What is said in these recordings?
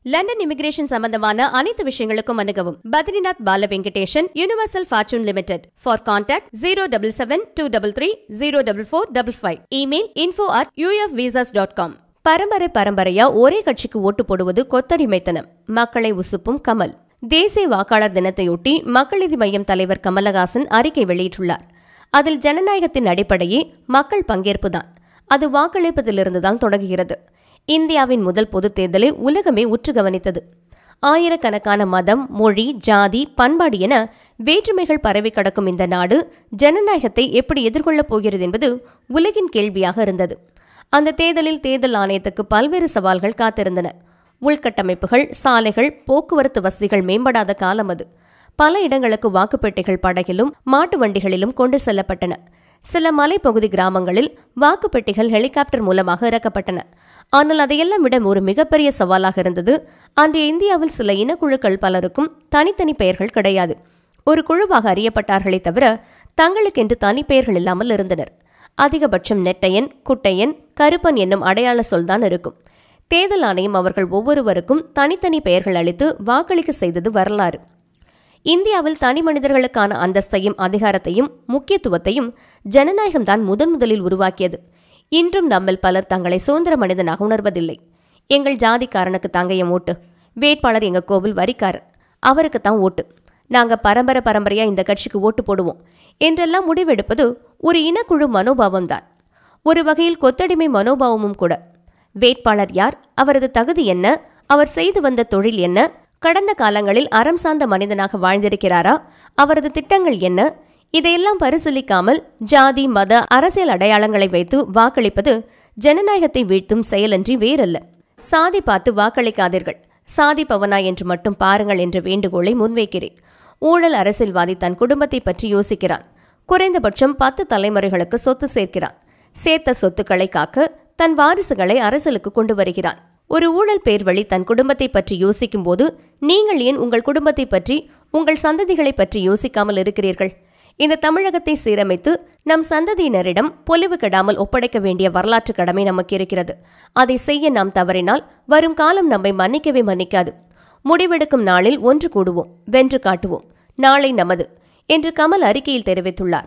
London immigration சம்பந்தமான அனைத்து விஷயங்களுக்கும் அணுகவும் Badrinath Bala Venkatesan universal fortune limited for contact zero double seven two double three zero double four double five email info at UF visas dot com பரம்பரை பரம்பரையா ஒரே கட்சிக்கு ஓட்டு போடுவது கொத்தடிமைத்தனம் மக்களை உசுப்பும் கமல் தேசிய வாக்காளர் தினத்தையொட்டி மக்கள் நீதி மய்யம் தலைவர் கமலஹாசன் அறிக்கை வெளியிட்டுள்ளார் அதில் ஜனநாயகத்தின் அடிப்படையே மக்கள் பங்கேற்புதான் அது வாக்களிப்பதிலிருந்துதான் தொடங்குகிறது இந்தியாவின் முதல் பொதுத் தேர்தலை உலகமே உற்று கவனித்தது ஆயிரக்கணக்கான மதம் மொழி ஜாதி பண்பாடு என வேற்றுமைகள் பரவி கிடக்கும் இந்த நாடு ஜனநாயகத்தை எப்படி எதிர்கொள்ளப் போகிறது என்பது உலகின் கேள்வியாக இருந்தது அந்த தேர்தலில் தேர்தல் ஆணையத்துக்கு பல்வேறு சவால்கள் காத்திருந்தன உள்கட்டமைப்புகள் சாலைகள் போக்குவரத்து வசதிகள் மேம்படாத காலம் அது பல இடங்களுக்கு வாக்குப்பெட்டிகள் படகிலும் மாட்டு வண்டிகளிலும் கொண்டு செல்லப்பட்டன சில மலைப்பகுதி கிராமங்களில் வாக்குப்பெட்டிகள் ஹெலிகாப்டர் மூலமாக இறக்கப்பட்டன ஆனால் அதையெல்லாம் விட ஒரு மிகப்பெரிய சவாலாக இருந்தது அன்றைய இந்தியாவில் சில இனக்குழுக்கள் பலருக்கும் தனித்தனி பெயர்கள் கிடையாது ஒரு குழுவாக அறியப்பட்டார்களே தவிர தங்களுக்கென்று தனிப்பெயர்கள் இல்லாமல் இருந்தனர் அதிகபட்சம் நெட்டையன் குட்டையன் கருப்பன் என்னும் அடையாள சொல்தான் இருக்கும் தேர்தல் ஆணையம் அவர்கள் ஒவ்வொருவருக்கும் தனித்தனி பெயர்கள் அளித்து வாக்களிக்க செய்தது வரலாறு இந்தியாவில் தனி மனிதர்களுக்கான அந்தஸ்தையும் அதிகாரத்தையும் முக்கியத்துவத்தையும் ஜனநாயகம்தான் முதன் முதலில் உருவாக்கியது இன்றும் நம்மில் பலர் தங்களை சுதந்திர மனிதனாக உணர்வதில்லை எங்கள் ஜாதிக்காரனுக்கு தாங்க என் ஓட்டு வேட்பாளர் எங்க கோவில் வரிக்காரர் அவருக்கு தான் ஓட்டு நாங்க பரம்பரை பரம்பரையா இந்த கட்சிக்கு ஓட்டு போடுவோம் என்றெல்லாம் முடிவெடுப்பது ஒரு இனக்குழு மனோபாவம்தான் ஒரு வகையில் கொத்தடிமை மனோபாவமும் கூட வேட்பாளர் யார் அவரது தகுதி என்ன அவர் செய்து வந்த தொழில் என்ன கடந்த காலங்களில் அறம் சார்ந்த மனிதனாக வாழ்ந்திருக்கிறாரா அவரது திட்டங்கள் என்ன இதையெல்லாம் பரிசீலிக்காமல் ஜாதி மத அரசியல் அடையாளங்களை வைத்து வாக்களிப்பது ஜனநாயகத்தை வீழ்த்தும் செயலன்றி வேறல்ல சாதி பார்த்து வாக்களிக்காதீர்கள் சாதி பவனா என்று மட்டும் பாருங்கள் என்ற வேண்டுகோளை முன்வைக்கிறேன் ஊழல் அரசியல்வாதி தன் குடும்பத்தை பற்றி யோசிக்கிறான் குறைந்தபட்சம் பத்து தலைமுறைகளுக்கு சொத்து சேர்க்கிறான் சேர்த்த சொத்துக்களை காக்க தன் வாரிசுகளை அரசியலுக்கு கொண்டு வருகிறான் ஒரு ஊழல் பேர் வழி தன் குடும்பத்தை பற்றி யோசிக்கும் போது நீங்கள் ஏன் உங்கள் குடும்பத்தை பற்றி உங்கள் சந்ததிகளை பற்றி யோசிக்காமல் இருக்கிறீர்கள் இந்த தமிழகத்தை சீரமைத்து நம் சந்ததியினரிடம் பொலிவு கெடாமல் ஒப்படைக்க வேண்டிய வரலாற்று கடமை நமக்கு இருக்கிறது அதை செய்ய நாம் தவறினால் வரும் காலம் நம்மை மன்னிக்கவே மன்னிக்காது முடிவெடுக்கும் நாளில் ஒன்று கூடுவோம் வென்று காட்டுவோம் நாளை நமது என்று கமல் அறிக்கையில் தெரிவித்துள்ளார்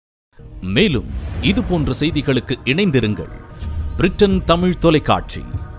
மேலும் இது போன்ற செய்திகளுக்கு இணைந்திருங்கள் பிரிட்டன் தமிழ் தொலைக்காட்சி